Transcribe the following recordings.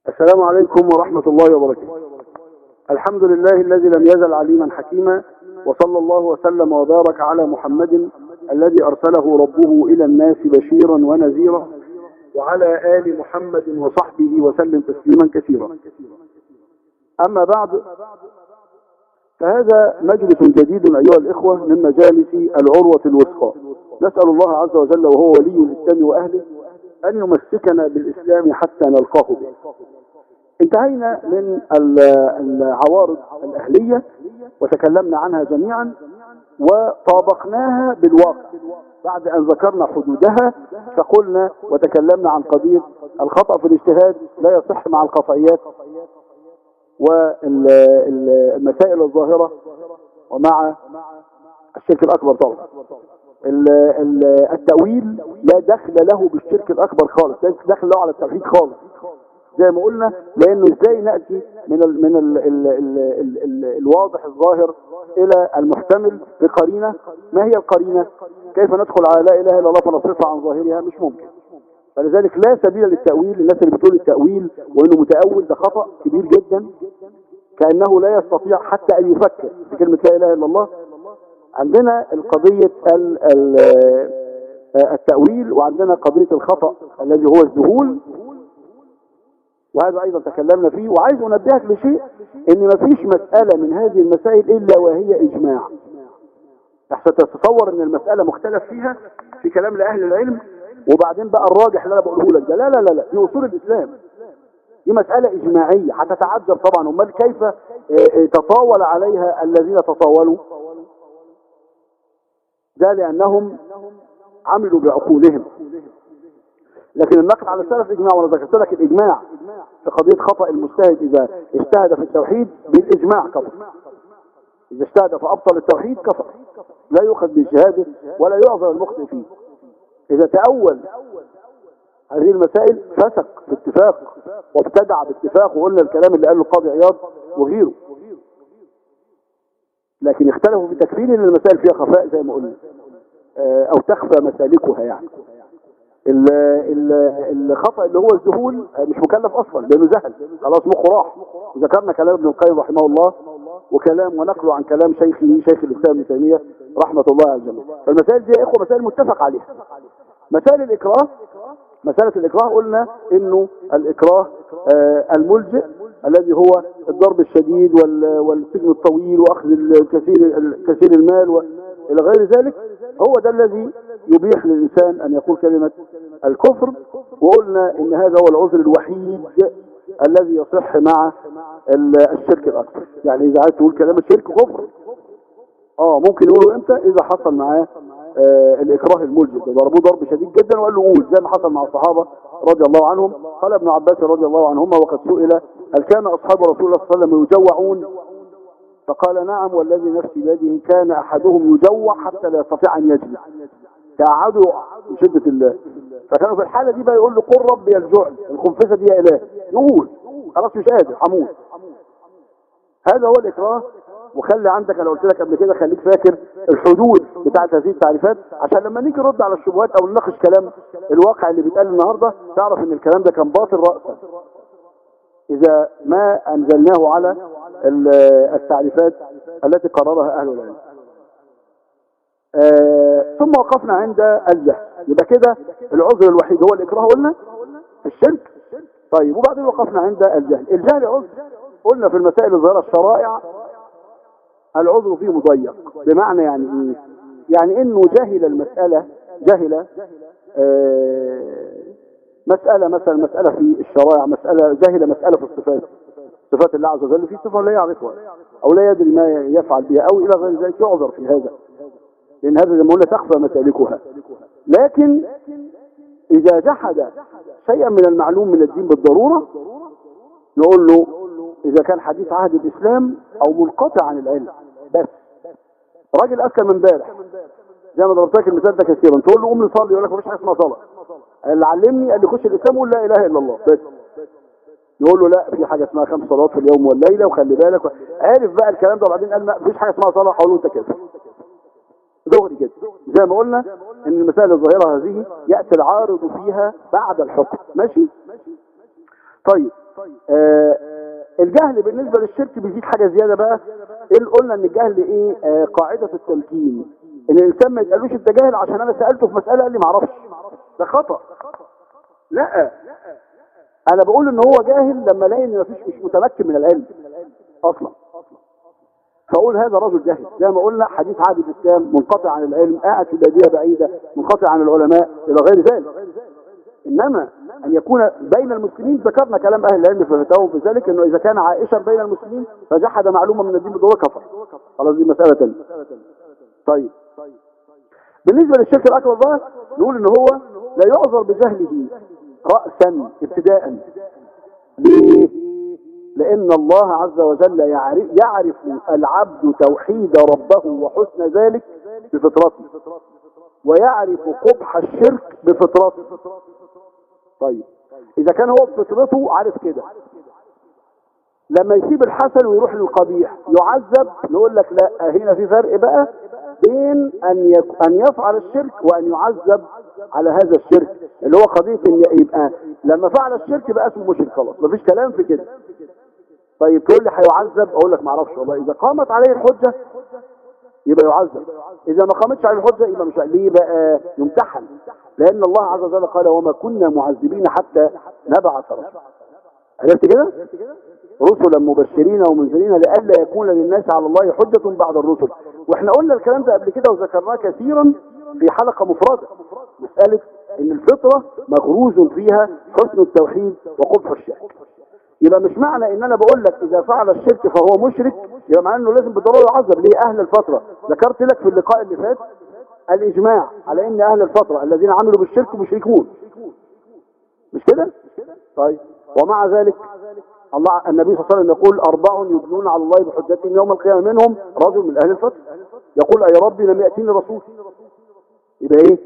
السلام عليكم ورحمة الله وبركاته الحمد لله الذي لم يزل عليما حكيما وصلى الله وسلم وبارك على محمد الذي أرسله ربه إلى الناس بشيرا ونذيرا وعلى آل محمد وصحبه وسلم تسليما كثيرا أما بعد فهذا مجلس جديد أيها الإخوة من مجالس العروة الوثقى نسأل الله عز وجل وهو ولي الإسلام وأهله أن يمسكنا بالإسلام حتى نلقاه به انتهينا من العوارض الأهلية وتكلمنا عنها جميعا وطابقناها بالواقع بعد أن ذكرنا حدودها فقلنا وتكلمنا عن قضية الخطأ في الاجتهاد لا يصح مع القطعيات والمسائل الظاهرة ومع الشرك الأكبر طبعا التأويل لا دخل له بالشرك الأكبر خالص لا دخل له على التوحيد خالص زي ما قلنا لأنه ازاي نأتي من ال من ال ال ال ال ال الواضح الظاهر إلى المحتمل بقرينة ما هي القرينة كيف ندخل على لا إله إلا الله فنصرفها عن ظاهرها مش ممكن فلذلك لا سبيل للتأويل الناس اللي بتقول التأويل وإنه متأول ده خطأ كبير جدا كأنه لا يستطيع حتى أن يفكر في كلمة لا إله إلا الله عندنا القضية التأويل وعندنا قضية الخطأ الذي هو الذهول وهذا أيضا تكلمنا فيه وعايز أنبهك لشيء إن ما فيش مسألة من هذه المسائل إلا وهي إجماع حتى تتصور إن المسألة مختلف فيها في كلام لأهل العلم وبعدين بقى الراجح اللي أنا بقوله لك ده لا لا لا لا دي أصول الإسلام دي مسألة إجماعية هتتعجب طبعا أمال كيف تطاول عليها الذين تطاولوا ده لأنهم عملوا بعقولهم لكن النقل على السلف إجماع وأنا ذكرت لك الإجماع في قضية خطأ المجتهد إذا اجتهد في التوحيد بالإجماع كفر إذا اجتهد فأبطل التوحيد كفر لا يؤخذ باجتهاده ولا يعذر المخطئ فيه إذا تأول هذه المسائل فسق باتفاق وابتدع باتفاق وقلنا الكلام اللي قاله القاضي عياض وغيره لكن اختلفوا في تكفير ان المسائل فيها خفاء زي ما قلنا او تخفى مسالكها يعني الخطأ اللي هو الذهول مش مكلف اصلا لانه زهل خلاص مخه راح وذكرنا كلام ابن القيم رحمه الله وكلام ونقله عن كلام شيخه شيخ الاسلام ابن تيميه رحمه الله على الجميع فالمسائل دي يا اخوه مسائل متفق عليها مسائل الاكراه مسألة الإكراه قلنا إنه الإكراه آه الملجئ الذي هو الضرب الشديد والسجن الطويل وأخذ الكثير كثير المال وإلى غير ذلك هو ده الذي يبيح للإنسان أن يقول كلمة الكفر وقلنا إن هذا هو العذر الوحيد الذي يصح مع الشرك الأكبر يعني إذا عايز تقول كلام الشرك كفر اه ممكن يقولوا امتى إذا حصل معاه آه الإكراه الملجئ ضربوه ضرب شديد جدا وقال له قول زي ما حصل مع الصحابة رضي الله عنهم قال ابن عباس رضي الله عنهما وقد سئل هل كان أصحاب رسول الله صلى الله عليه وسلم يجوعون فقال نعم والذي نفسي بيده كان أحدهم يجوع حتى لا يستطيع أن يجلس تقعدوا من شدة الله فكانوا في الحالة دي بقى يقول له قل ربي الجوع الخنفسة دي يا إله يقول خلاص مش قادر حمود هذا هو الإكراه وخلي عندك انا قلت لك قبل كده خليك فاكر الحدود بتاعت هذه التعريفات عشان لما نيجي نرد على الشبهات او نناقش كلام الواقع اللي بيتقال النهارده تعرف ان الكلام ده كان باطل راسا اذا ما انزلناه على التعريفات التي قررها اهل العلم آه ثم وقفنا عند الجهل يبقى كده العذر الوحيد هو الاكراه قلنا في الشرك طيب وبعدين وقفنا عند الجهل الجهل عذر قلنا في المسائل الظاهره الشرائع العذر فيه مضيق بمعنى يعني ايه يعني انه جهل المسألة جهل آه مسألة مثلا مسألة في الشرائع مسألة جهل مسألة في الصفات صفات الله عز وجل في صفة لا يعرفها او لا يدري ما يفعل بها او الى غير ذلك يعذر في هذا لان هذا زي ما قلنا تخفى مسالكها لكن اذا جحد شيئا من المعلوم من الدين بالضرورة نقول له إذا كان حديث عهد الإسلام أو منقطع عن العلم بس راجل أكل من امبارح زي ما ضربت لك المثال ده كثيرا تقول له قوم نصلي يقول لك مفيش حاجه اسمها صلاه اللي علمني قال لي خش الاسلام وقول لا اله الا الله بس يقول له لا في حاجه اسمها خمس صلوات في اليوم والليله وخلي بالك عارف بقى الكلام ده وبعدين قال ما فيش حاجه اسمها صلاه حول انت كده دغري كده زي ما قلنا ان المسائل الظاهره هذه ياتي العارض فيها بعد الحكم ماشي طيب آه الجهل بالنسبة للشرك بيزيد حاجة زيادة بقى إيه قلنا ان الجهل ايه آه قاعدة التمكين ان الانسان ما يسألوش انت جاهل عشان انا سألته في مسألة قال لي معرفش ده خطأ لا انا بقول ان هو جاهل لما الاقي ان مفيش مش متمكن من العلم اصلا فاقول هذا رجل جاهل زي ما قلنا حديث عادي الاسلام منقطع عن العلم قاعد في باديه بعيده منقطع عن العلماء الى غير ذلك انما ان يكون بين المسلمين ذكرنا كلام اهل العلم في فتاوى في ذلك انه اذا كان عائشا بين المسلمين فجحد معلومه من الدين بدون كفر خلاص دي مساله ثانيه طيب بالنسبه للشرك الاكبر بقى نقول ان هو لا يعذر بجهله راسا ابتداء ليه لان الله عز وجل يعرف, يعرف العبد توحيد ربه وحسن ذلك بفطرته ويعرف قبح الشرك بفطرته طيب اذا كان هو بفطرته عارف كده لما يسيب الحسن ويروح للقبيح يعذب نقول لك لا هنا في فرق بقى بين ان يك... ان يفعل الشرك وان يعذب على هذا الشرك اللي هو قضيه ان يبقى لما فعل الشرك بقى اسمه مشرك خلاص مفيش كلام في كده طيب تقول لي هيعذب اقول لك ما اعرفش والله اذا قامت عليه الحجه يبقى يعذب اذا ما قامتش عليه الحجه يبقى مش ليه بقى يمتحن لان الله عز وجل قال وما كنا معذبين حتى نبعث رسولا عرفت كده رسلا مبشرين ومنذرين لئلا يكون للناس على الله حجة بعد الرسل واحنا قلنا الكلام ده قبل كده وذكرناه كثيرا في حلقة مفردة مسألة ان الفطرة مغروز فيها حسن التوحيد وقبح الشرك يبقى مش معنى ان انا بقول لك اذا فعل الشرك فهو مشرك يبقى معنى انه لازم بالضروره يعذب ليه اهل الفتره ذكرت لك في اللقاء اللي فات الاجماع على ان اهل الفتره الذين عملوا بالشرك مشركون مش كده طيب ومع ذلك الله النبي صلى الله عليه وسلم يقول اربع يبنون على الله بحجتهم يوم القيامه منهم رجل من اهل الفتره يقول اي ربي لم ياتيني رسول يبقى ايه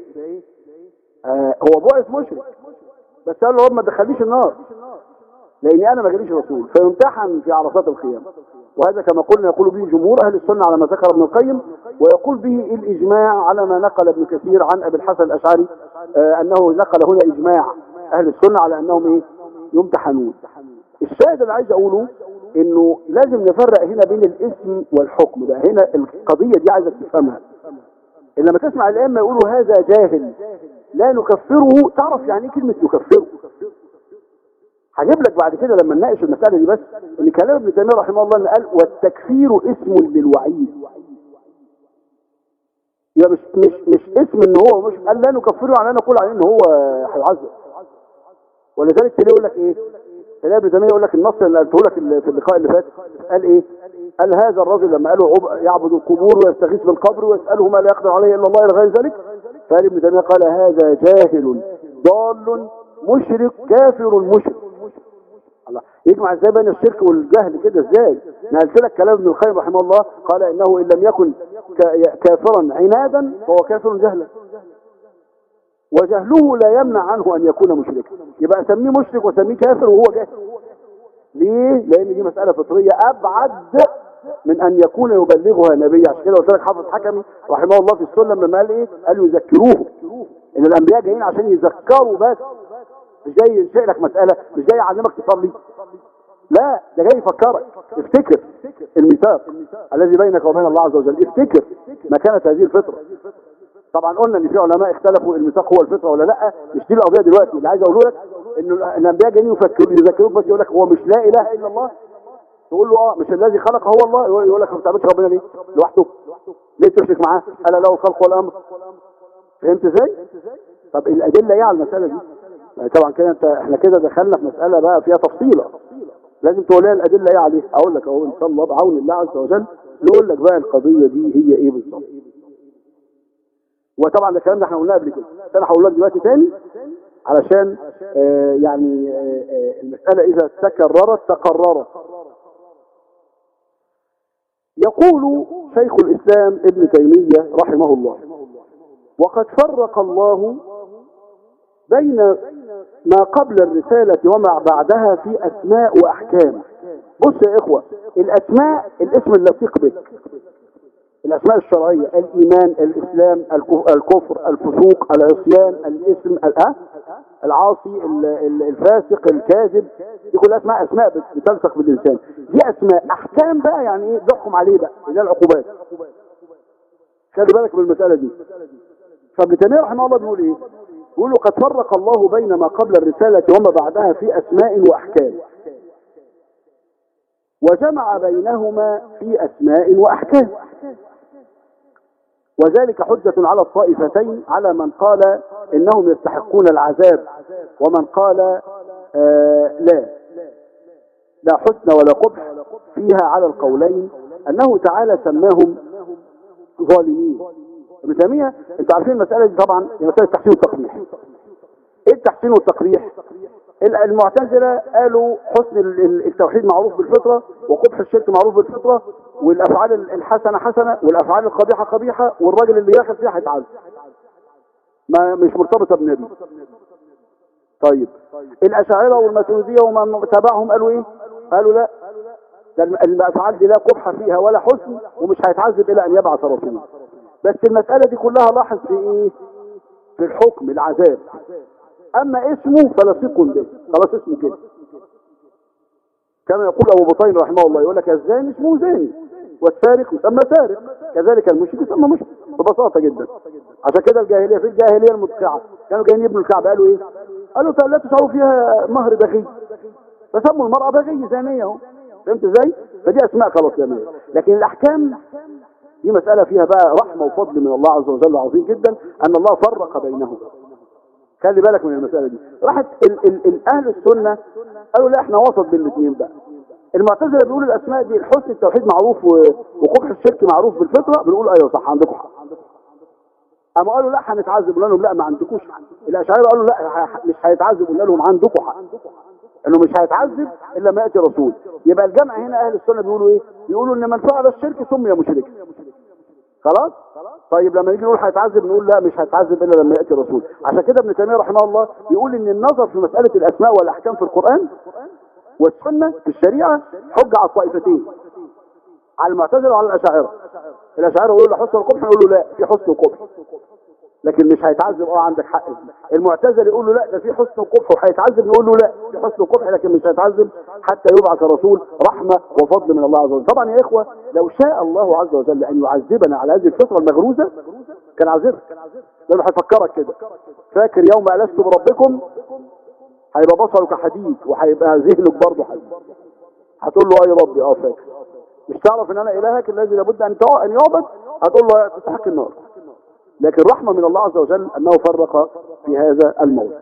آه هو بعث مشرك بس قال له رب ما تدخليش النار لاني انا ما جاليش رسول فيمتحن في عرصات القيامه وهذا كما قلنا يقول به جمهور اهل السنه على ما ذكر ابن القيم ويقول به الاجماع على ما نقل ابن كثير عن ابي الحسن الاشعري آه انه نقل هنا اجماع اهل السنه على انهم ايه يمتحنون الشاهد اللي عايز اقوله انه لازم نفرق هنا بين الاسم والحكم ده هنا القضيه دي عايزك تفهمها إن لما تسمع الائمه يقولوا هذا جاهل لا نكفره تعرف يعني ايه كلمه نكفره هجيب لك بعد كده لما نناقش المسألة دي بس ان كلام ابن تيمية رحمه الله ان قال والتكفير اسم للوعيد يبقى مش مش مش اسم ان هو مش قال لا نكفره على ان نقول عليه ان هو هيعذب ولذلك تلاقي يقول لك ايه تلاقي ابن تيمية يقول لك النص اللي قلته لك في اللقاء اللي فات قال ايه قال هذا الرجل لما قالوا يعبد القبور ويستغيث بالقبر ويسأله ما لا يقدر عليه الا الله الى غير ذلك فقال ابن تيمية قال هذا جاهل ضال مشرك كافر مشرك الله يجمع ازاي بين الشرك والجهل كده ازاي نقلت لك كلام ابن القيم رحمه الله قال انه ان لم يكن كافرا عنادا فهو كافر جهلا وجهله لا يمنع عنه ان يكون مشركا يبقى اسميه مشرك واسميه كافر وهو جاهل ليه لان دي مساله فطريه ابعد من ان يكون يبلغها نبي عشان كده قلت لك حافظ حكمي رحمه الله في السنه لما قال ايه قال يذكروه ان الانبياء جايين عشان يذكروا بس مش جاي ينشئ لك مسألة مش جاي يعلمك تصلي لا ده جاي يفكرك افتكر الميثاق الذي بينك وبين الله عز وجل افتكر ما كانت هذه الفطرة طبعا قلنا ان في علماء اختلفوا الميثاق هو الفطرة ولا لا مش دي القضية دلوقتي اللي عايز اقوله لك ان الانبياء جايين يفكروا يذكروك بس يقول لك هو مش لا اله الا الله تقول له اه مش الذي خلق هو الله يقول لك ما بتعبدش ربنا ليه لوحده ليه تشرك معاه الا له الخلق والامر فهمت ازاي طب الادله ايه على المساله دي طبعا كده انت احنا كده دخلنا في مسألة بقى فيها تفصيلة لازم تقول لنا الأدلة ايه عليها اقول لك اهو ان شاء الله بعون الله عز وجل نقول لك بقى القضية دي هي ايه بالظبط وطبعا ده الكلام ده احنا قلناه قبل كده انا هقول لك دلوقتي تاني علشان آه يعني آه آه المسألة اذا تكررت تقررت يقول شيخ الاسلام ابن تيمية رحمه الله وقد فرق الله بين ما قبل الرسالة وما بعدها في أسماء وأحكام بص يا إخوة الأسماء الاسم اللطيق بك الاسماء الشرعيه الايمان الاسلام الكف- الكفر الفسوق العصيان الاسم ال- أه؟ العاصي ال- ال- الفاسق الكاذب دي كلها اسماء اسماء بت- بتلصق بالانسان دي اسماء احكام بقى يعني ايه بيحكم عليه بقى اللي هي العقوبات خلي بالك من المساله دي فابن تيميه رحمه الله بيقول ايه بيقول له قد فرق الله بين ما قبل الرساله وما بعدها في اسماء واحكام وجمع بينهما في أسماء وأحكام وذلك حجة على الطائفتين على من قال إنهم يستحقون العذاب ومن قال آه لا لا حسن ولا قبح فيها على القولين أنه تعالى سماهم ظالمين ابن تيمية انتوا عارفين المسألة دي طبعا هي مسألة تحسين والتقبيح ايه التحسين والتقبيح المعتزلة قالوا حسن ال- ال- التوحيد معروف بالفطرة وقبح الشرك معروف بالفطرة والافعال ال- الحسنة حسنة والافعال القبيحة قبيحة والراجل اللي ياخد فيها هيتعذب ما مش مرتبطة بنبي طيب الاشاعرة والماتريدية ومن تبعهم قالوا ايه قالوا لا ده الم- الافعال دي لا قبح فيها ولا حسن ومش هيتعذب الى ان يبعث رسولا بس المسألة دي كلها لاحظ في ايه في الحكم العذاب اما اسمه فلصيق به خلاص اسمه كده كما يقول ابو بطين رحمه الله يقول لك الزاني اسمه زاني والسارق يسمى سارق كذلك المشرك يسمى مشرك ببساطه جدا عشان كده الجاهليه في الجاهليه المدقعه كانوا جايين يبنوا الكعبه قالوا ايه قالوا طب لا تشعروا فيها مهر بغي فسموا المراه بغي زانيه اهو فهمت ازاي فدي اسماء خلاص جميله لكن الاحكام دي مساله فيها بقى رحمه وفضل من الله عز وجل عظيم جدا ان الله فرق بينهم خلي بالك من المسألة دي راحت ال ال ال أهل السنة قالوا لا احنا وسط بين الاثنين بقى المعتزلة بيقولوا الأسماء دي حسن التوحيد معروف و- وقبح الشرك معروف بالفطرة بنقول أيوه صح عندكم حق أما قالوا لا هنتعذب قلنا لهم لا ما عندكوش حق الأشاعرة قالوا لا ه- مش هيتعذب قلنا لهم عندكم حق انه مش هيتعذب الا ما ياتي رسول يبقى الجمع هنا اهل السنه بيقولوا ايه بيقولوا ان من فعل الشرك سمي مشركا خلاص طيب لما نيجي نقول هيتعذب نقول لا مش هيتعذب الا لما ياتي الرسول عشان كده ابن تيميه رحمه الله بيقول ان النظر في مساله الاسماء والاحكام في القران والسنه في الشريعه حجه على الطائفتين على المعتزله وعلى الاشاعره الاشاعره يقولوا له حسن وقبح نقول له لا في حسن وقبح لكن مش هيتعذب اه عندك حق المعتزله يقول له لا ده في حسن وقبح وهيتعذب نقول له لا في حسن وقبح لكن مش هيتعذب حتى يبعث رسول رحمه وفضل من الله عز وجل طبعا يا اخوه لو شاء الله عز وجل ان يعذبنا على هذه الفطره المغروزه كان عذبك لانه هيفكرك كده فاكر يوم الست بربكم هيبقى بصرك حديد وهيبقى ذهنك برضه حديد هتقول له اي ربي اه فاكر مش تعرف ان انا الهك الذي لابد ان تع- ان يعبد هتقول له تستحق النار لكن رحمة من الله عز وجل أنه فرق في هذا الموضوع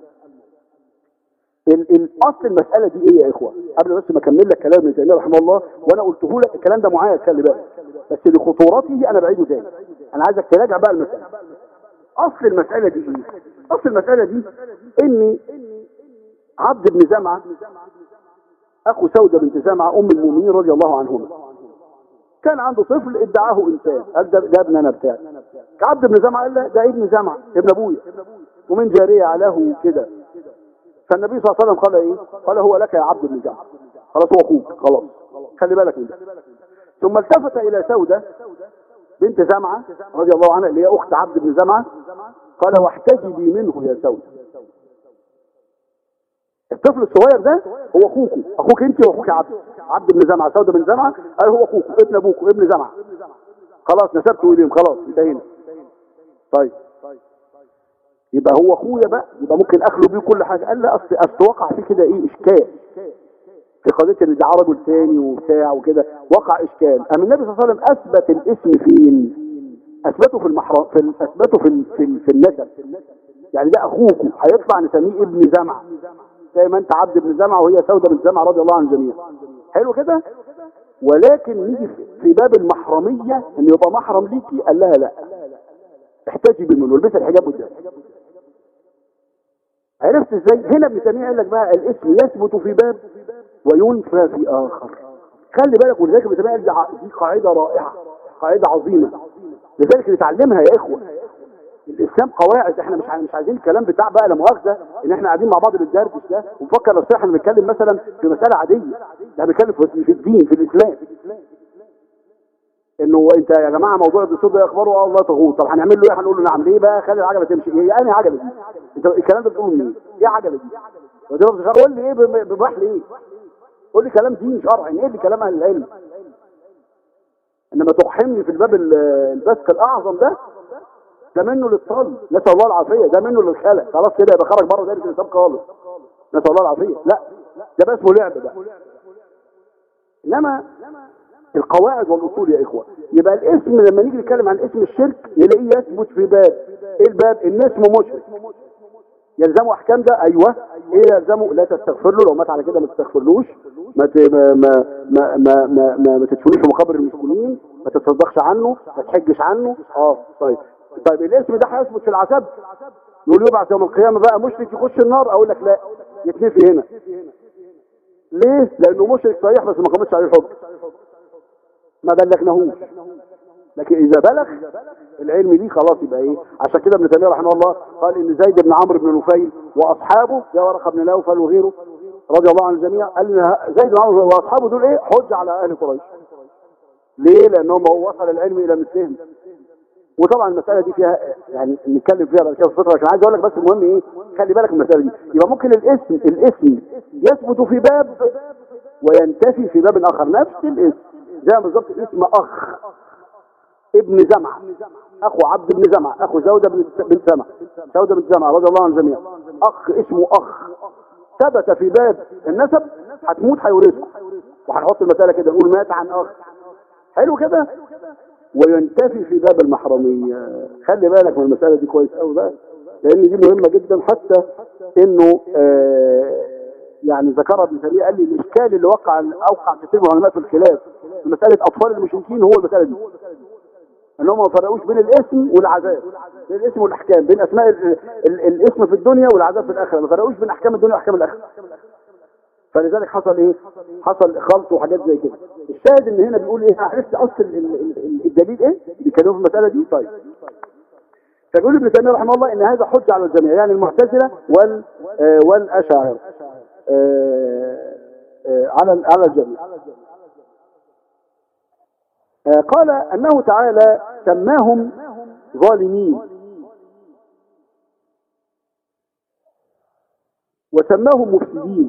ال- الاصل المسألة دي ايه يا اخوة قبل بس ما اكمل لك كلام ابن تيمية رحمه الله وانا قلته لك الكلام ده معايا خلي بالك بس لخطورته انا بعيده تاني انا عايزك تراجع بقى المسألة اصل المسألة دي ايه اصل المسألة دي ان عبد بن زمعة اخو سودة بنت زمعة ام المؤمنين رضي الله عنهما كان عنده طفل ادعاه انسان قال ده, ده ابن انا بتاعي عبد بن زمعة قال لا ده ابن زمعة ابن ابويا ومن جارية علاه كده فالنبي صلى الله عليه وسلم قال ايه قال هو لك يا عبد بن زمعة خلاص هو اخوك خلاص خلي بالك من ده ثم التفت الى سودة بنت زمعة رضي الله عنها اللي هي اخت عبد بن زمعة قال واحتجبي منه يا سودة الطفل الصغير ده هو اخوكم اخوك انت واخوك عبد عبد بن زمعة سودة بن زمعة قال هو اخوكم ابن ابوكم ابن زمعة خلاص نسبته اليهم خلاص انتهينا طيب يبقى هو اخويا بقى يبقى ممكن اخلو بيه كل حاجه قال لا اصل اصل وقع فيه كده ايه اشكال في قضيه ان ده رجل ثاني وبتاع وكده وقع اشكال اما النبي صلى الله عليه وسلم اثبت الاسم فين اثبته في المحرم في ال- اثبته في ال- في, ال- في النسب يعني ده اخوكم هيطلع نسميه ابن زمعه زي ما انت عبد بن زمعه وهي سوده بن زمعه رضي الله عن الجميع حلو كده ولكن نيجي في- في باب المحرميه ان يبقى محرم ليكي قال لها لا احتجبي منه البسي الحجاب قدامك عرفت ازاي هنا ابن تيميه قال لك بقى الاسم يثبت في باب وينفى في اخر خلي بالك ولذلك ابن تيميه قال دي ع- دي قاعده رائعه قاعده عظيمه لذلك نتعلمها يا اخوه الاسلام قواعد احنا مش ع- مش عايزين الكلام بتاع بقى لا مؤاخذه ان احنا قاعدين مع بعض بندردش ده ونفكر لو احنا بنتكلم مثلا في مساله عاديه لا بنتكلم في في الدين في الاسلام انه انت يا جماعه موضوع الدستور ده اخباره اه والله تغوط طب هنعمل له ايه هنقول له نعم ليه بقى خلي العجله تمشي ايه يعني عجله دي انت الكلام ده بتقوله منين ايه عجله دي ودي قول لي ايه بباح لي ايه قول لي كلام دين شرعي ايه اللي كلام اهل العلم انما تقحمني في الباب البسك الاعظم ده ده منه للطل نسال الله العافيه ده منه للخلق خلاص كده يبقى خرج بره دايره النساب خالص نسال الله العافيه لا ده بقى اسمه لعب بقى انما القواعد والاصول يا اخوه يبقى الاسم لما نيجي نتكلم عن اسم الشرك نلاقيه يثبت في باب ايه الباب ان اسمه مشرك يلزمه احكام ده ايوه ايه يلزمه لا تستغفر له لو مات على كده ما تستغفرلوش ما ما ما ما ما, ما, ما, ما تدفنوش في مقابر المسلمين ما تتصدقش عنه ما تحجش عنه اه طيب طيب الاسم ده هيثبت في العذاب يقول يبعث يوم القيامه بقى مشرك يخش النار اقول لك لا يتنفي هنا ليه لانه مشرك صحيح بس ما قامتش عليه الحكم ما بلغناهوش لكن اذا بلغ العلم دي خلاص يبقى ايه عشان كده ابن تيميه رحمه الله قال ان زيد بن عمرو بن نفيل واصحابه يا ورقه بن نوفل وغيره رضي الله عن الجميع قال ان زيد بن عمرو واصحابه دول ايه حج على اهل قريش ليه لانهم هو وصل العلم الى مثلهم وطبعا المساله دي فيها يعني نتكلم فيها بعد كده في فتره لكن عايز اقول لك بس المهم ايه خلي بالك من المساله دي يبقى ممكن الاسم الاسم يثبت في باب وينتفي في باب اخر نفس الاسم زي بالظبط اسم اخ ابن زمعة اخو عبد بن زمعة اخو زودة بن سمع زودة بن زمعة رضي الله عن الجميع اخ اسمه اخ ثبت في باب النسب هتموت هيورثكم وهنحط المسألة كده نقول مات عن اخ حلو كده وينتفي في باب المحرمية خلي بالك من المسألة دي كويس قوي بقى لان دي مهمة جدا حتى انه آه يعني ذكرها ابن تيميه قال لي الاشكال اللي وقع اوقع كثير من العلماء في الخلاف في مساله اطفال المشركين هو المساله دي ان هم ما فرقوش بين الاسم والعذاب بين الاسم والاحكام بين اسماء ال ال الاسم في الدنيا والعذاب في الاخره ما فرقوش بين احكام الدنيا واحكام الاخره فلذلك حصل ايه حصل خلط وحاجات زي كده الشاهد ان هنا بيقول ايه عرفت اصل الدليل ايه بيتكلموا في المساله دي طيب فيقول ابن تيميه رحمه الله ان هذا حجه على الجميع يعني المعتزله وال آه والاشاعره آه آه على على الجميع قال أنه تعالى سماهم ظالمين وسماهم مفسدين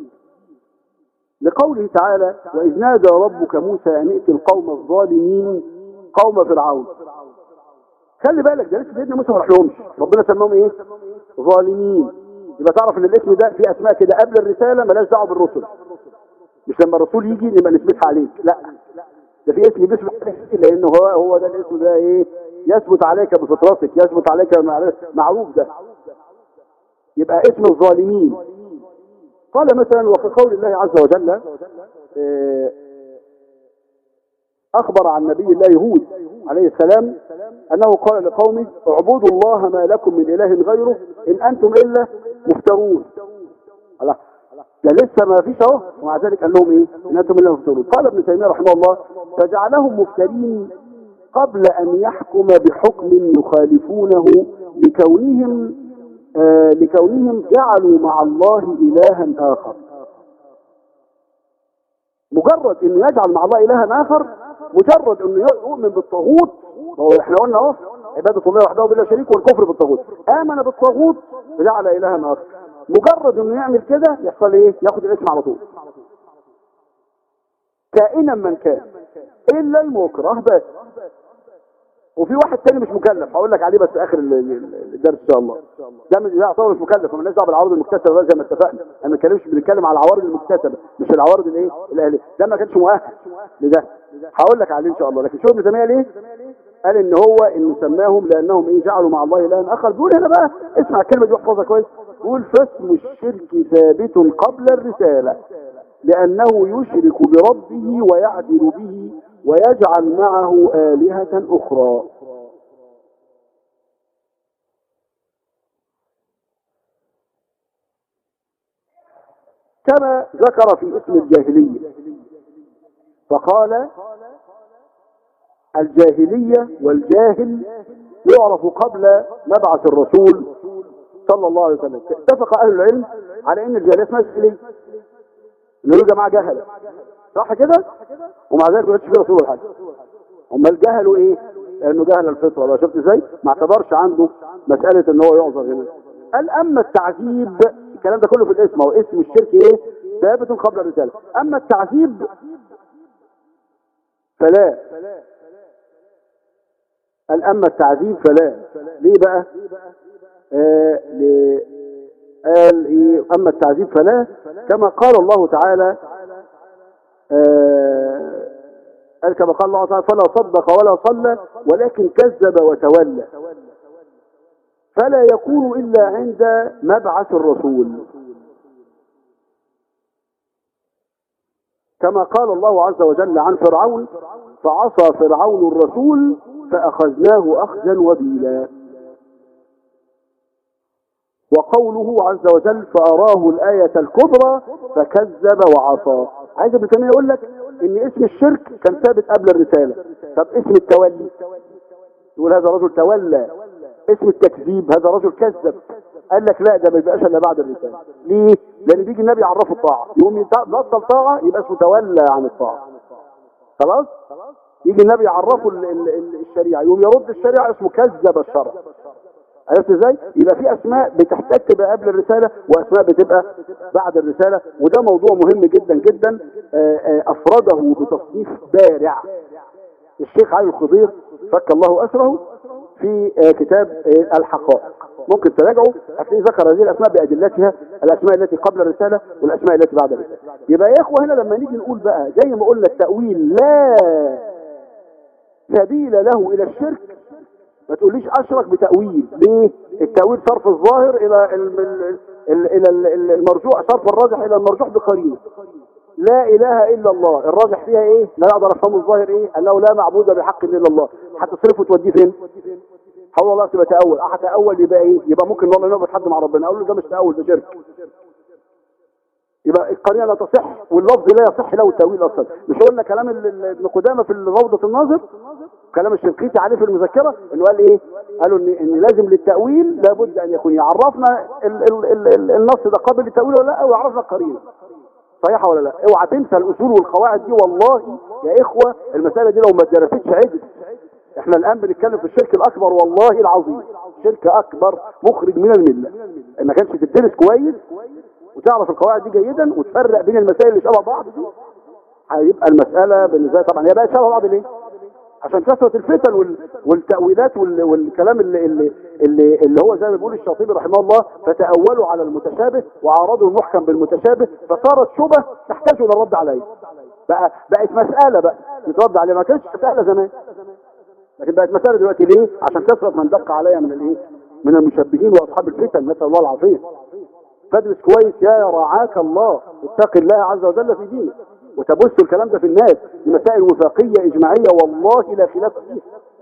لقوله تعالى وإذ نادى ربك موسى أن ائت القوم الظالمين قوم فرعون خلي بالك ده لسه سيدنا موسى ما راحلهمش ربنا سماهم ايه ظالمين يبقى تعرف ان الاسم ده في اسماء كده قبل الرساله ملاش دعوه بالرسل مش لما الرسول يجي نبقى نثبتها عليك لا ده في اسم باسم لانه هو هو ده الاسم ده ايه يثبت عليك بفطرتك يثبت عليك معروف ده يبقى اسم الظالمين قال مثلا وفي قول الله عز وجل اخبر عن نبي الله هود عليه السلام انه قال لقومه اعبدوا الله ما لكم من اله غيره ان انتم الا مفترون الله ده لسه ما فيش اهو ومع ذلك قال لهم ايه ان انتم الا مفترون قال ابن تيميه رحمه الله فجعلهم مفترين قبل ان يحكم بحكم يخالفونه لكونهم آه لكونهم جعلوا مع الله الها اخر مجرد انه يجعل مع الله الها اخر مجرد انه يؤمن بالطاغوت هو احنا قلنا اهو عباده الله وحده بلا شريك والكفر بالطاغوت امن بالطاغوت وجعل الها اخر مجرد انه يعمل كده يحصل ايه ياخد الاسم على طول كائنا من كان الا المكره بس وفي واحد تاني مش مكلف هقول لك عليه بس في اخر الدرس ان شاء الله ده من يعتبر مش مكلف ومالناش دعوه بالعوارض المكتسبه بقى زي ما اتفقنا انا ما بنتكلمش بنتكلم على العوارض المكتسبه مش العوارض الايه الاهليه ده ما كانش مؤهل لده هقول لك عليه ان شاء الله لكن شو ابن تيميه ليه قال ان هو انه سماهم لانهم ايه جعلوا مع الله الها اخر بيقول هنا بقى اسمع الكلمه دي واحفظها كويس يقول فاسم الشرك ثابت قبل الرساله لانه يشرك بربه ويعدل به ويجعل معه آلهة أخرى كما ذكر في اسم الجاهلية فقال الجاهلية والجاهل يعرف قبل مبعث الرسول صلى الله عليه وسلم اتفق أهل العلم على أن الجاهلية اسمها الجاهلية إنه جماعة جهلة صح كده ومع ذلك ما فيه رسول ولا حاجه امال جهلوا ايه لانه جهل الفطره بقى شفت ازاي ما اعتبرش عنده مساله ان هو يعذر هنا قال اما التعذيب الكلام ده كله في الاسم هو اسم الشرك ايه ثابت قبل الرساله اما التعذيب فلا قال اما التعذيب فلا ليه بقى آه ليه قال إيه اما التعذيب فلا كما قال الله تعالى آه قال كما قال الله تعالى فلا صدق ولا صلى ولكن كذب وتولى فلا يكون إلا عند مبعث الرسول كما قال الله عز وجل عن فرعون فعصى فرعون الرسول فأخذناه أخذا وبيلا وقوله عز وجل فأراه الآية الكبرى فكذب وعصى عايز ابن تيمية يقول لك ان اسم الشرك كان ثابت قبل الرسالة طب اسم التولي يقول هذا رجل تولى اسم التكذيب هذا رجل كذب قال لك لا ده ما يبقاش الا بعد الرسالة ليه لان بيجي النبي يعرفه الطاعة يقوم يبطل طاعة يبقى اسمه تولى عن الطاعة خلاص يجي النبي يعرفه ال- ال- ال- الشريعة يقوم يرد الشريعة اسمه كذب الشرع عرفت ازاي يبقى في اسماء بتحتاج تبقى قبل الرسالة واسماء بتبقى بعد الرسالة وده موضوع مهم جدا جدا آه، آه، افرده بتصنيف بارع الشيخ علي الخضير فك الله اسره في آه، كتاب آه، الحقائق ممكن تراجعوا هتلاقيه ذكر هذه الاسماء بادلتها الاسماء التي قبل الرساله والاسماء التي بعد الرساله يبقى يا اخوه هنا لما نيجي نقول بقى زي ما قلنا التاويل لا سبيل له الى الشرك ما تقوليش اشرك بتاويل ليه التاويل صرف الظاهر الى ال- ال- ال- الى ال- ال- المرجوح صرف الراجح الى المرجوح بقرينه لا اله الا الله الراجح فيها ايه لا اقدر افهمه الظاهر ايه انه لا معبود بحق الا الله هتصرفه توديه فين هو الله تبقى تاول اه تاول يبقى ايه يبقى ممكن والله نعبد حد مع ربنا اقول له ده مش تاول ده شرك يبقى القرينه لا تصح واللفظ لا يصح له التاويل اصلا مش قلنا كلام ال- ال- ابن قدامه في روضه الناظر كلام الشنقيطي عليه في المذكره انه قال ايه قالوا ان ان لازم للتاويل لابد ان يكون يعرفنا ال ال ال ال النص ده قابل للتاويل ولا لا ويعرفنا القرينه صحيحه ولا لا اوعى تنسى الاصول والقواعد دي والله يا اخوه المساله دي لو ما اتدرستش عدل احنا الان بنتكلم في الشرك الاكبر والله العظيم شرك اكبر مخرج من المله ما كانش تدرس كويس وتعرف القواعد دي جيدا وتفرق بين المسائل اللي شبه بعض دي هيبقى المساله بالنسبه لي طبعا هي بقى شبه بعض ليه عشان كثره الفتن وال... والتاويلات وال... والكلام اللي... اللي اللي اللي هو زي ما بيقول الشاطبي رحمه الله فتاولوا على المتشابه وعارضوا المحكم بالمتشابه فصارت شبه تحتاج الى الرد عليه بقى بقت مساله بقى يترد عليها ما كانتش سهله زمان لكن بقت مساله دلوقتي ليه عشان كثره من دق عليها من الايه من المشبهين واصحاب الفتن نسال الله العافيه فادرس كويس يا رعاك الله اتق الله عز وجل في دينك وتبث الكلام ده في الناس دي مسائل وفاقيه اجماعيه والله لا خلاف فيها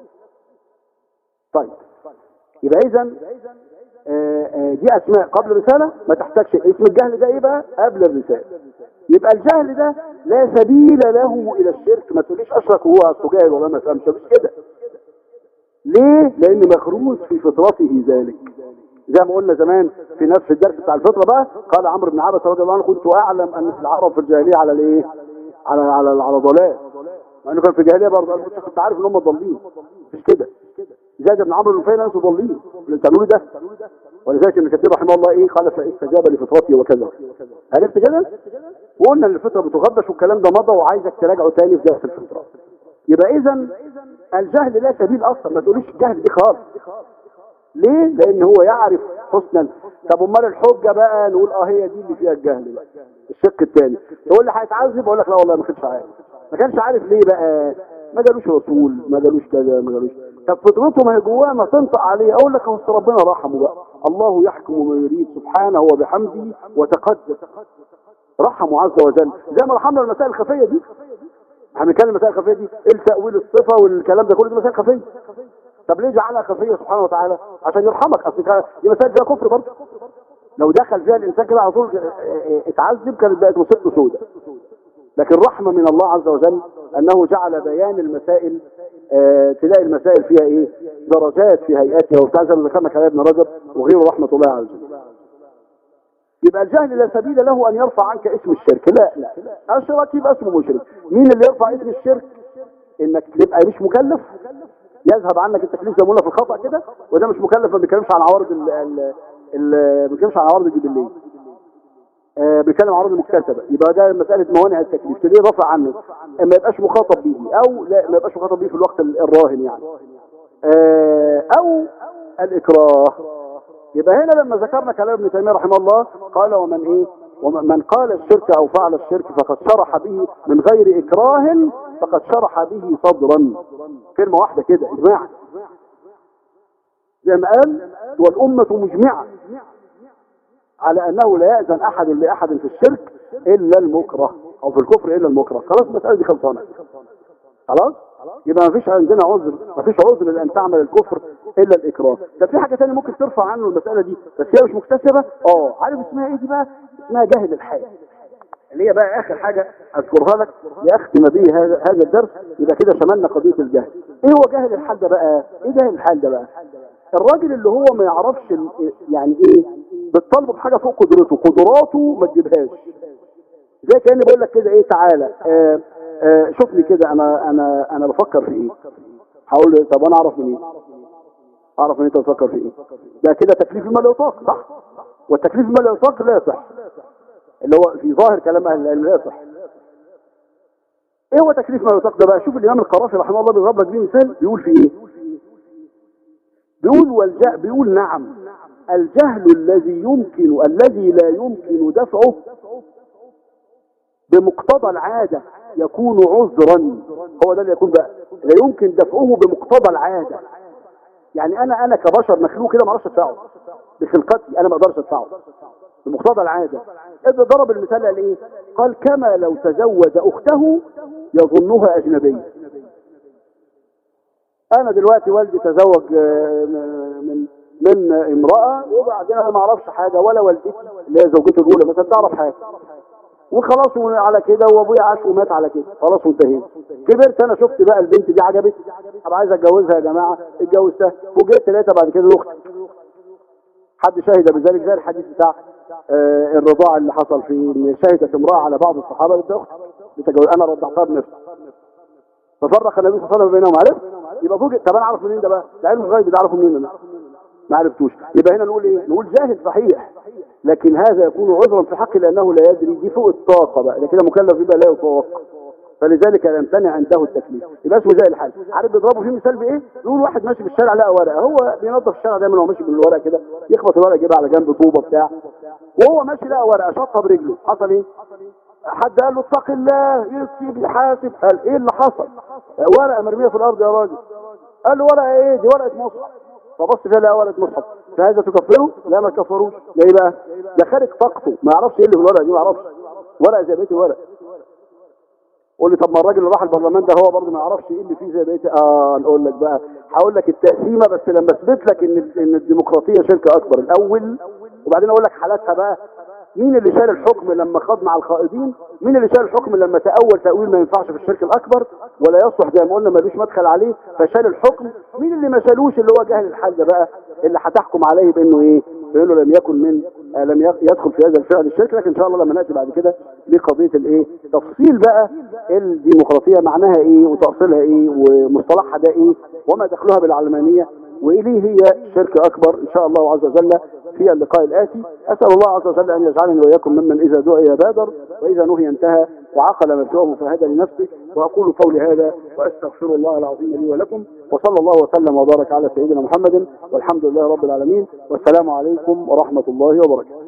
طيب يبقى اذا دي اسماء قبل الرساله ما تحتاجش اسم الجهل ده ايه بقى قبل الرساله يبقى الجهل ده لا سبيل له الى الشرك ما تقوليش اشرك وهو اصله جاهل ولا ما فهمش مش كده ليه لان مخروز في فطرته ذلك زي ما قلنا زمان في نفس الدرس بتاع الفطره بقى قال عمرو بن عبس رضي الله عنه كنت اعلم ان في العرب في الجاهليه على الايه على على على ضلال مع انه كان في الجاهليه برضه قال كنت كنت عارف ان هم ضالين مش كده زاد بن عمرو بن نفيل انتوا ضالين اللي بتعملوه ده ولذلك ابن كثير رحمه الله ايه قال فاستجاب لفطرته وكذا عرفت كده وقلنا ان الفطره بتغبش والكلام ده مضى وعايزك تراجعه تاني في درس الفطره يبقى اذا الجهل لا سبيل اصلا ما تقوليش الجهل دي خالص ليه لان هو يعرف حسنا طب امال الحجه بقى نقول اه هي دي اللي فيها الجهل بقى الشق الثاني تقول لي هيتعذب اقول لك لا والله ما كانش عارف ما كانش عارف ليه بقى ما جالوش رسول ما جالوش كذا ما جالوش طب فطرته ما هي جواه ما تنطق عليه اقول لك اهو ربنا رحمه بقى الله يحكم ما يريد سبحانه وبحمده وتقدس رحمه عز وجل زي ما رحمنا المسائل الخفيه دي احنا بنتكلم المسائل الخفيه دي التاويل الصفه والكلام ده كله دي مسائل خفيه طب ليه جعلها خفيه سبحانه وتعالى عشان يرحمك اصل دي مسائل فيها كفر برضه لو دخل فيها الانسان كده على طول اتعذب كانت بقت مصيبته سوداء لكن رحمه من الله عز وجل انه جعل بيان المسائل اه تلاقي المسائل فيها ايه درجات في هيئاتها وبتاع زي ما ذكرنا كلام ابن رجب وغيره رحمه الله عز وجل يبقى الجهل لا سبيل له ان يرفع عنك اسم الشرك لا لا اشرك يبقى اسمه مشرك مين اللي يرفع اسم الشرك انك تبقى مش مكلف يذهب عنك التكليف زي ما قلنا في الخطأ كده وده مش مكلف ما بيتكلمش عن عوارض ال ال ال- ما بيتكلمش عن عوارض الجبليه آه، بيتكلم عن عروض المكتسبة يبقى ده مسألة موانع التكليف تلاقيه رفع عنه ما يبقاش مخاطب به او لا ما يبقاش مخاطب به في الوقت ال- الراهن يعني آه، او الاكراه يبقى هنا لما ذكرنا كلام ابن تيمية رحمه الله قال ومن ايه ومن من قال الشرك او فعل الشرك فقد شرح به من غير اكراه فقد شرح به صدرا كلمة واحدة كده اجماع زي ما قال والأمة مجمعة على أنه لا يأذن أحد لأحد في الشرك إلا المكره أو في الكفر إلا المكره خلاص المسألة دي خلصانة خلاص يبقى ما فيش عندنا عذر ما فيش عذر لأن تعمل الكفر إلا الإكراه طب في حاجة تانية ممكن ترفع عنه المسألة دي بس هي مش مكتسبة اه عارف اسمها ايه دي بقى اسمها جاهل الحال اللي هي بقى آخر حاجة أذكرها لك لأختم به هذا هذا الدرس يبقى كده شملنا قضية الجهل إيه هو جاهل الحال ده بقى إيه جاهل الحال ده بقى الراجل اللي هو ما يعرفش ال- يعني إيه بتطالبه بحاجة فوق قدرته قدراته ما تجيبهاش زي كأني بقول لك كده إيه تعالى آه آه شوف لي كده أنا أنا أنا بفكر في إيه هقول له طب أنا أعرف من إيه أعرف من أنت بتفكر في إيه ده كده تكليف ما لا يطاق صح والتكليف ما لا يطاق لا يصح اللي هو في ظاهر كلام اهل العلم لا يصح ايه هو تكليف ما يطاق ده بقى شوف الامام القرافي رحمه الله بيضرب لك بيه مثال بيقول في ايه بيقول والجهل بيقول نعم الجهل الذي يمكن الذي لا يمكن دفعه بمقتضى العادة يكون عذرا هو ده اللي يكون بقى لا يمكن دفعه بمقتضى العادة يعني انا انا كبشر مخلوق كده ما اعرفش ادفعه بخلقتي انا ما اقدرش ادفعه بمقتضى العاده اذا ضرب المثال قال ايه قال كما لو تزوج اخته يظنها اجنبيه انا دلوقتي والدي تزوج آه، من من امراه وبعدين انا ما اعرفش حاجه ولا والدتي اللي هي زوجته الاولى مثلا تعرف حاجه وخلاص على كده وابويا عاش ومات على كده خلاص وانتهينا كبرت انا شفت بقى البنت دي عجبت طب عايز اتجوزها يا جماعه اتجوزتها وجيت لقيتها بعد كده اختي حد شهد بذلك زي الحديث بتاع آه الرضاع اللي حصل في ان شهدت امراه على بعض الصحابه قالت اختي بتجوز انا رضعتها بنفسي ففرق النبي صلى الله عليه وسلم بينهم عرف يبقى فوق طب انا اعرف منين ده بقى ده علم الغيب ده اعرفه منين انا ما عرفتوش يبقى هنا نقول ايه نقول جاهل صحيح لكن هذا يكون عذرا في حقه لانه لا يدري دي فوق الطاقه بقى ده كده مكلف يبقى لا يطاق فلذلك يمتنع عنده التكليف يبقى اسمه زي الحال عارف بيضربوا فيه مثال بايه يقول واحد ماشي في الشارع لقى ورقه هو بينظف الشارع دايما وهو ماشي بالورقه كده يخبط الورقه يجيبها على جنب طوبه بتاع وهو ماشي لقى ورقه شطها برجله حصل ايه حد قال له اتق الله يكتب يحاسب قال ايه اللي حصل ورقه مرميه في الارض يا راجل قال له ورقه ايه دي ورقه مصحف فبص فيها لقى ورقه مصحف فهذا تكفره لا ما تكفروش ليه بقى ده خارج طاقته ما يعرفش ايه اللي في الورقه دي ما يعرفش ورقه زي بقيه الورق قول لي طب ما الراجل اللي راح البرلمان ده هو برضه ما يعرفش ايه اللي فيه زي بقيه اه نقول لك بقى هقول لك التقسيمه بس لما اثبت لك ان ان الديمقراطيه شركه اكبر الاول وبعدين اقول لك حالاتها بقى مين اللي شال الحكم لما خاض مع الخائضين مين اللي شال الحكم لما تأول تأويل ما ينفعش في الشرك الأكبر ولا يصلح زي ما قلنا ملوش مدخل عليه فشال الحكم مين اللي ما شالوش اللي هو جاهل الحال ده بقى اللي هتحكم عليه بانه ايه بانه لم يكن من آه لم يق- يدخل في هذا الفعل الشرك لكن ان شاء الله لما ناتي بعد كده لقضيه الايه تفصيل بقى الديمقراطيه معناها ايه وتاصيلها ايه ومصطلحها ده ايه وما دخلها بالعلمانيه واليه هي شرك اكبر ان شاء الله عز وجل في اللقاء الآتي أسأل الله عز وجل أن يجعلني وإياكم ممن إذا دعي بادر وإذا نهي انتهى وعقل مسواه فهدى لنفسه وأقول قولي هذا وأستغفر الله العظيم لي ولكم وصلى الله وسلم وبارك على سيدنا محمد والحمد لله رب العالمين والسلام عليكم ورحمة الله وبركاته